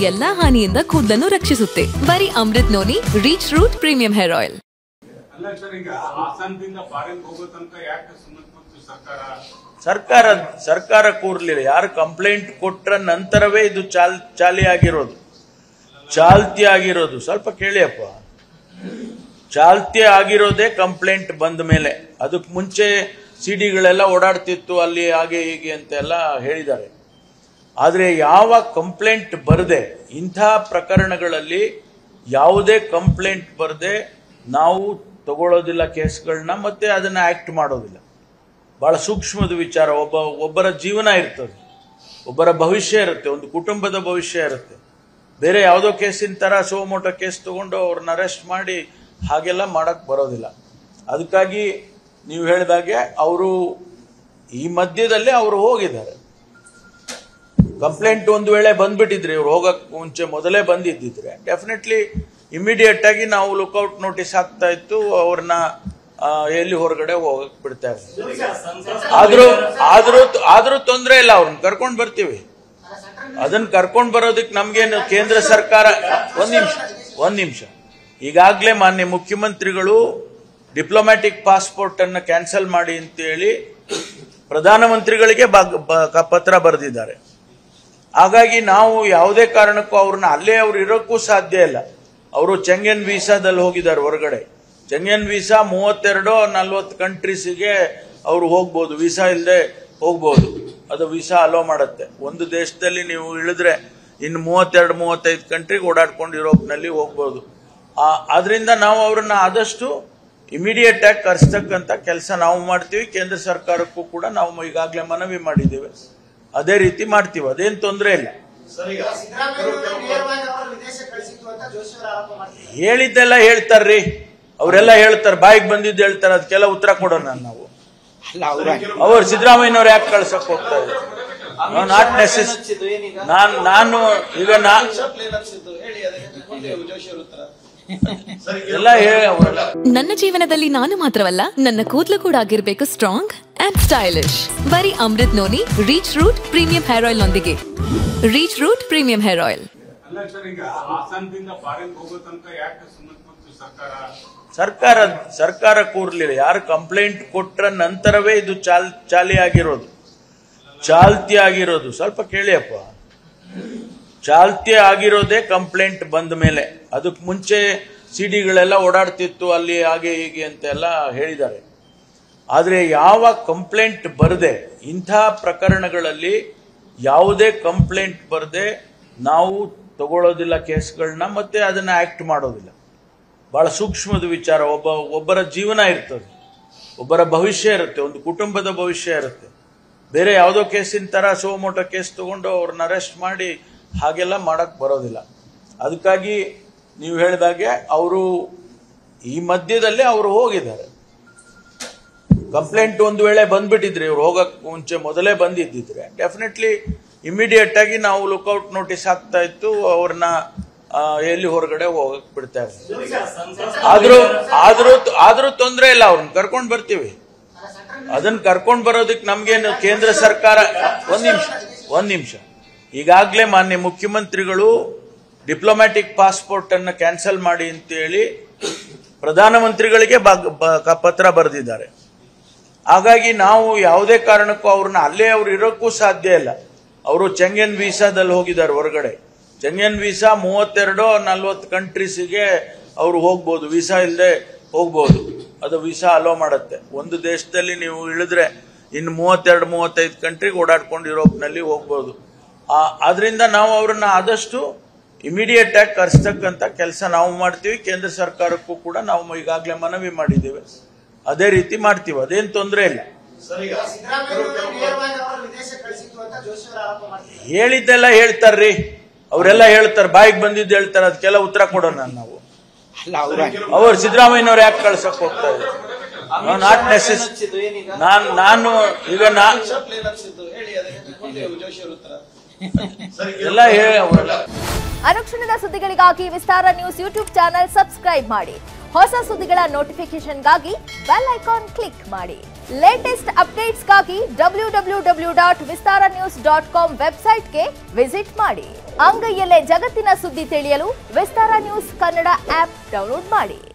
ಎಲ್ಲಾ ಹಾನಿಯಿಂದ ಕೂದಲನ್ನು ರಕ್ಷಿಸುತ್ತೆ ಬರೀ Amrut noni reach root premium hair oil ಅಲ್ಲ ಸರ್ ಈಗ ಹಾಸನದಿಂದ ಫಾರಿನ್ ಹೋಗೋ ತನಕ ಯಾಕೆ ಸುಮ್ಮನೆ ಕೂತು ಸರ್ಕಾರ ಸರ್ಕಾರ ಸರ್ಕಾರ ಕೂರ್ಲಿಲ್ಲ ಯಾರು ಕಂಪ್ಲೇಂಟ್ ಕೊಟ್ರ ನಂತರವೇ ಇದು ಚಾಲ್ ಚಾಲಿ ಆಗಿರೋದು ಚಾಲ್ತಿ ಆಗಿರೋದು ಸ್ವಲ್ಪ ಕೇಳಿಯಪ್ಪ ಚಾಲ್ತಿ ಆಗಿರೋದೇ ಕಂಪ್ಲೇಂಟ್ ಬಂದ ಮೇಲೆ ಅದಕ್ಕೆ ಮುಂಚೆ ಸಿಡಿಗಳೆಲ್ಲ ಓಡಾಡ್ತಿತ್ತು ಅಲ್ಲಿ ಹಾಗೆ ಹೀಗೆ ಅಂತೆಲ್ಲ ಹೇಳಿದ್ದಾರೆ ಆದರೆ ಯಾವ ಕಂಪ್ಲೇಂಟ್ ಬರದೆ ಇಂಥ ಪ್ರಕರಣಗಳಲ್ಲಿ ಯಾವುದೇ ಕಂಪ್ಲೇಂಟ್ ಬರದೆ ನಾವು ತಗೊಳ್ಳೋದಿಲ್ಲ ಕೇಸ್ಗಳನ್ನ ಮತ್ತೆ ಅದನ್ನ ಆಕ್ಟ್ ಮಾಡೋದಿಲ್ಲ ಬಹಳ ಸೂಕ್ಷ್ಮದ ವಿಚಾರ ಒಬ್ಬ ಒಬ್ಬರ ಜೀವನ ಇರ್ತದೆ ಒಬ್ಬರ ಭವಿಷ್ಯ ಇರುತ್ತೆ ಒಂದು ಕುಟುಂಬದ ಭವಿಷ್ಯ ಇರುತ್ತೆ ಬೇರೆ ಯಾವುದೋ ಕೇಸಿನ ತರ ಸೋಮೋಟೋ ಕೇಸ್ ತಗೊಂಡು ಅವ್ರನ್ನ ಅರೆಸ್ಟ್ ಮಾಡಿ ಹಾಗೆಲ್ಲ ಮಾಡಕ್ ಬರೋದಿಲ್ಲ ಅದಕ್ಕಾಗಿ ನೀವು ಹೇಳಿದಾಗೆ ಅವರು ಈ ಮಧ್ಯದಲ್ಲೇ ಅವರು ಹೋಗಿದ್ದಾರೆ ಕಂಪ್ಲೇಂಟ್ ಒಂದು ವೇಳೆ ಬಂದ್ಬಿಟ್ಟಿದ್ರೆ ಇವ್ರು ಹೋಗಕ್ ಮುಂಚೆ ಮೊದಲೇ ಬಂದಿದ್ದಿದ್ರೆ ಡೆಫಿನೆಟ್ಲಿ ಇಮಿಡಿಯೇಟ್ ಆಗಿ ನಾವು ಲುಕ್ಔಟ್ ನೋಟಿಸ್ ಹಾಕ್ತಾ ಇತ್ತು ಅವ್ರನ್ನ ಆ, ಎಲ್ಲಿ ಹೊರಗಡೆ ಹೋಗಕ್ ಬಿಡ್ತಾ ಇರ್ತೀವಿ ಆದ್ರೂ ಆದ್ರೂ ಆದ್ರೂ ತೊಂದ್ರೆ ಇಲ್ಲ ಅವ್ರನ್ನ ಕರ್ಕೊಂಡ್ ಬರ್ತೀವಿ ಅದನ್ನ ಕರ್ಕೊಂಡ್ ಬರೋದಕ್ಕೆ ನಮ್ಗೇನು ಕೇಂದ್ರ ಸರ್ಕಾರ ಒಂದ್ ನಿಮಿಷ ಒಂದ್ ನಿಮಿಷ ಈಗಾಗಲೇ ಮಾನ್ಯ ಮುಖ್ಯಮಂತ್ರಿಗಳು ಡಿಪ್ಲೊಮ್ಯಾಟಿಕ್ ಪಾಸ್ಪೋರ್ಟ್ ಅನ್ನ ಕ್ಯಾನ್ಸಲ್ ಮಾಡಿ ಅಂತೇಳಿ ಪ್ರಧಾನಮಂತ್ರಿಗಳಿಗೆ ಬಾಗ್- ಬ- ಕ- ಪತ್ರ ಬರೆದಿದ್ದಾರೆ ಹಾಗಾಗಿ ನಾವು ಯಾವುದೇ ಕಾರಣಕ್ಕೂ ಅವ್ರನ್ನ ಅಲ್ಲೇ ಅವ್ರು ಇರೋಕ್ಕೂ ಸಾಧ್ಯ ಇಲ್ಲ ಅವರು ಚೆಂಗನ್ ವೀಸಾದಲ್ಲಿ ಹೋಗಿದ್ದಾರೆ ಹೊರಗಡೆ ಚೆಂಗನ್ ವೀಸಾ ಮೂವತ್ತೆರಡು ನಲ್ವತ್ತು ಕಂಟ್ರೀಸಿಗೆ ಅವರು ಹೋಗ್ಬೋದು ವೀಸಾ ಇಲ್ಲದೆ ಹೋಗ್ಬೋದು ಅದು ವೀಸಾ ಅಲೋ ಮಾಡುತ್ತೆ ಒಂದು ದೇಶದಲ್ಲಿ ನೀವು ಇಳಿದ್ರೆ ಇನ್ನು ಮೂವತ್ತೆರಡು ಮೂವತ್ತೈದು ಕಂಟ್ರಿಗೆ ಓಡಾಡ್ಕೊಂಡು ಯುರೋಪ್ನಲ್ಲಿ ಹೋಗ್ಬೋದು ಆ- ಆದ್ರಿಂದ ನಾವು ಅವ್ರನ್ನ ಆದಷ್ಟು ಇಮಿಡಿಯೇಟ್ ಆಗಿ ಕರೆಸ್ತಕ್ಕಂಥ ಕೆಲಸ ನಾವು ಮಾಡ್ತೀವಿ ಕೇಂದ್ರ ಸರ್ಕಾರಕ್ಕೂ ಕೂಡ ನಾವು ಈಗಾಗಲೇ ಮನವಿ ಮಾಡಿದ್ದೇವೆ ಅದೇ ರೀತಿ ಮಾಡ್ತೀವಿ ಅದೇನು ತೊಂದರೆ ಇಲ್ಲ ಸಿದ್ದರಾಮಯ್ಯ ನೇರವಾಗಿ ಅವರು ವಿದೇಶ ಕಳಿಸಿದ್ದು ಅಂತ ಜೋಶಿ ಅವರು ಆರೋಪ ಮಾಡ್ತಿದ್ದಾರೆ ಹೇಳಿದ್ದೆಲ್ಲ ಹೇಳ್ತಾರ್ರಿ ಅವರೆಲ್ಲ ಹೇಳ್ತಾರೆ ಬಾಯಿಗೆ ಬಂದಿದ್ದು ಹೇಳ್ತಾರೆ ಅದಕ್ಕೆಲ್ಲ ಉತ್ತರ ಕೊಡೋಣ ನಾವು ಅವ್ರು ಸಿದ್ದರಾಮಯ್ಯನವ್ರು ಯಾಕೆ ಕಳ್ಸಕ್ ಹೋಗ್ತಾ ಇದ್ದಾರೆ ನಾಟ್ ನೆಸೆಸ್ ನಾನ್ ನಾನು ಈಗ ನಾ ಎಲ್ಲ ಹೇಳಿ ಅವರೆಲ್ಲ ನನ್ನ ಜೀವನದಲ್ಲಿ ನಾನು ಮಾತ್ರವಲ್ಲ ನನ್ನ ಕೂದಲು ಕೂಡ ಆಗಿರ್ಬೇಕು ಸ್ಟ್ರಾಂಗ್ ಅಂಡ್ ಸ್ಟೈಲಿಶ್ ಬರೀ Amrut noni reach root premium hair oil ನೊಂದಿಗೆ reach root premium hair oil ಅಲ್ಲ ಸರ್ ಈಗ ಹಾಸನದಿಂದ ಫಾರಿನ್ ಹೋಗೋ ತನಕ ಯಾಕೆ ಸುಮ್ಮನೆ ಕೂತು ಸರ್ಕಾರ ಸರ್ಕಾರ ಸರ್ಕಾರ ಕೂರ್ಲಿಲ್ಲ ಯಾರು ಕಂಪ್ಲೇಂಟ್ ಕೊಟ್ರ ನಂತರವೇ ಇದು ಚಾಲ್ ಚಾಲಿ ಆಗಿರೋದು ಚಾಲ್ತಿ ಆಗಿರೋದು ಸ್ವಲ್ಪ ಕೇಳಿಯಪ್ಪ ಚಾಲ್ತಿ ಆಗಿರೋದೇ ಕಂಪ್ಲೇಂಟ್ ಬಂದ ಮೇಲೆ ಅದಕ್ಕೆ ಮುಂಚೆ ಸಿಡಿಗಳೆಲ್ಲ ಓಡಾಡ್ತಿತ್ತು ಅಲ್ಲಿ ಹಾಗೆ ಹೀಗೆ ಅಂತೆಲ್ಲ ಹೇಳಿದ್ದಾರೆ ಆದರೆ ಯಾವ ಕಂಪ್ಲೇಂಟ್ ಬರದೆ ಇಂಥ ಪ್ರಕರಣಗಳಲ್ಲಿ ಯಾವುದೇ ಕಂಪ್ಲೇಂಟ್ ಬರದೆ ನಾವು ತಗೊಳ್ಳೋದಿಲ್ಲ ಕೇಸ್ಗಳನ್ನ ಮತ್ತೆ ಅದನ್ನ ಆಕ್ಟ್ ಮಾಡೋದಿಲ್ಲ ಬಹಳ ಸೂಕ್ಷ್ಮದ ವಿಚಾರ ಒಬ್ಬ ಒಬ್ಬರ ಜೀವನ ಇರ್ತದೆ ಒಬ್ಬರ ಭವಿಷ್ಯ ಇರುತ್ತೆ ಒಂದು ಕುಟುಂಬದ ಭವಿಷ್ಯ ಇರುತ್ತೆ ಬೇರೆ ಯಾವುದೋ ಕೇಸಿನ ತರ ಸೋಮೋಟೋ ಕೇಸ್ ತಗೊಂಡು ಅವ್ರನ್ನ ಅರೆಸ್ಟ್ ಮಾಡಿ ಹಾಗೆಲ್ಲ ಮಾಡಕ್ ಬರೋದಿಲ್ಲ ಅದಕ್ಕಾಗಿ ನೀವು ಹೇಳಿದಾಗೆ ಅವರು ಈ ಮಧ್ಯದಲ್ಲೇ ಅವರು ಹೋಗಿದ್ದಾರೆ ಕಂಪ್ಲೇಂಟ್ ಒಂದು ವೇಳೆ ಬಂದ್ಬಿಟ್ಟಿದ್ರೆ ಇವ್ರು ಹೋಗಕ್ ಮುಂಚೆ ಮೊದಲೇ ಬಂದಿದ್ದಿದ್ರೆ ಡೆಫಿನೆಟ್ಲಿ ಇಮಿಡಿಯೇಟ್ ಆಗಿ ನಾವು ಲುಕ್ಔಟ್ ನೋಟಿಸ್ ಹಾಕ್ತಾ ಇತ್ತು ಅವ್ರನ್ನ ಆ, ಎಲ್ಲಿ ಹೊರಗಡೆ ಹೋಗಕ್ ಬಿಡ್ತಾ ಇರ್ತೀವಿ ಆದ್ರೂ ಆದ್ರೂ ಆದ್ರೂ ತೊಂದ್ರೆ ಇಲ್ಲ ಅವ್ರನ್ನ ಕರ್ಕೊಂಡ್ ಬರ್ತೀವಿ ಅದನ್ನ ಕರ್ಕೊಂಡ್ ಬರೋದಕ್ಕೆ ನಮ್ಗೇನು ಕೇಂದ್ರ ಸರ್ಕಾರ ಒಂದ್ ನಿಮಿಷ ಒಂದ್ ನಿಮಿಷ ಈಗಾಗಲೇ ಮಾನ್ಯ ಮುಖ್ಯಮಂತ್ರಿಗಳು ಡಿಪ್ಲೊಮ್ಯಾಟಿಕ್ ಪಾಸ್ಪೋರ್ಟ್ ಅನ್ನ ಕ್ಯಾನ್ಸಲ್ ಮಾಡಿ ಅಂತೇಳಿ ಪ್ರಧಾನಮಂತ್ರಿಗಳಿಗೆ ಬಾಗ್- ಬ- ಕ- ಪತ್ರ ಬರೆದಿದ್ದಾರೆ ಹಾಗಾಗಿ ನಾವು ಯಾವುದೇ ಕಾರಣಕ್ಕೂ ಅವ್ರನ್ನ ಅಲ್ಲೇ ಅವ್ರು ಇರೋಕ್ಕೂ ಸಾಧ್ಯ ಇಲ್ಲ ಅವರು ಚೆಂಗನ್ ವೀಸಾದಲ್ಲಿ ಹೋಗಿದ್ದಾರೆ ಹೊರಗಡೆ ಚೆಂಗನ್ ವೀಸಾ ಮೂವತ್ತೆರಡು ನಲ್ವತ್ತು ಕಂಟ್ರೀಸಿಗೆ ಅವರು ಹೋಗ್ಬೋದು ವೀಸಾ ಇಲ್ಲದೆ ಹೋಗ್ಬೋದು ಅದು ವೀಸಾ ಅಲೋ ಮಾಡುತ್ತೆ ಒಂದು ದೇಶದಲ್ಲಿ ನೀವು ಇಳಿದ್ರೆ ಇನ್ನು ಮೂವತ್ತೆರಡು ಮೂವತ್ತೈದು ಕಂಟ್ರಿಗೆ ಓಡಾಡ್ಕೊಂಡು ಯುರೋಪ್ನಲ್ಲಿ ಹೋಗ್ಬೋದು ಆ- ಆದ್ರಿಂದ ನಾವು ಅವ್ರನ್ನ ಆದಷ್ಟು ಇಮಿಡಿಯೇಟ್ ಆಗಿ ಕರೆಸ್ತಕ್ಕಂಥ ಕೆಲಸ ನಾವು ಮಾಡ್ತೀವಿ ಕೇಂದ್ರ ಸರ್ಕಾರಕ್ಕೂ ಕೂಡ ನಾವು ಈಗಾಗಲೇ ಮನವಿ ಮಾಡಿದ್ದೇವೆ ಅದೇ ರೀತಿ ಮಾಡ್ತೀವಿ ಅದೇನು ತೊಂದರೆ ಇಲ್ಲ ಸಿದ್ದರಾಮಯ್ಯ ನೇರವಾಗಿ ಅವರು ವಿದೇಶ ಕಳಿಸಿದ್ದು ಅಂತ ಜೋಶಿ ಅವರು ಆರೋಪ ಮಾಡ್ತಿದ್ದಾರೆ ಹೇಳಿದ್ದೆಲ್ಲ ಹೇಳ್ತಾರ್ರಿ ಅವರೆಲ್ಲ ಹೇಳ್ತಾರೆ ಬಾಯಿಗೆ ಬಂದಿದ್ದು ಹೇಳ್ತಾರೆ ಅದಕ್ಕೆಲ್ಲ ಉತ್ತರ ಕೊಡೋಣ ನಾವು ಅವ್ರು ಸಿದ್ದರಾಮಯ್ಯನವ್ರು ಯಾಕೆ ಕಳ್ಸಕ್ ಹೋಗ್ತಾ ಇದ್ದಾರೆ ನಾಟ್ ನೆಸೆಸ್ ನಾನ್ ನಾನು ಈಗ ನಾ ಎಲ್ಲ ಹೇಳಿ ಅವರೆಲ್ಲ ಅನುಕ್ಷಣದ ಸುದ್ದಿಗಳಿಗಾಗಿ Vistara news YouTube channel subscribe ಮಾಡಿ ಹೊಸ ಸುದ್ದಿಗಳ ನೋಟಿಫಿಕೇಶನ್ಗಾಗಿ ಬೆಲ್ ಐಕಾನ್ ಕ್ಲಿಕ್ ಮಾಡಿ ಲೇಟೆಸ್ಟ್ ಅಪ್ಡೇಟ್ಸ್ಗಾಗಿ W W W dot Vistara news dot com ವೆಬ್ಸೈಟ್ಗೆ ವಿಸಿಟ್ ಮಾಡಿ ಅಂಗೈಯಲ್ಲೇ ಜಗತ್ತಿನ ಸುದ್ದಿ ತಿಳಿಯಲು Vistara news Kannada app download ಮಾಡಿ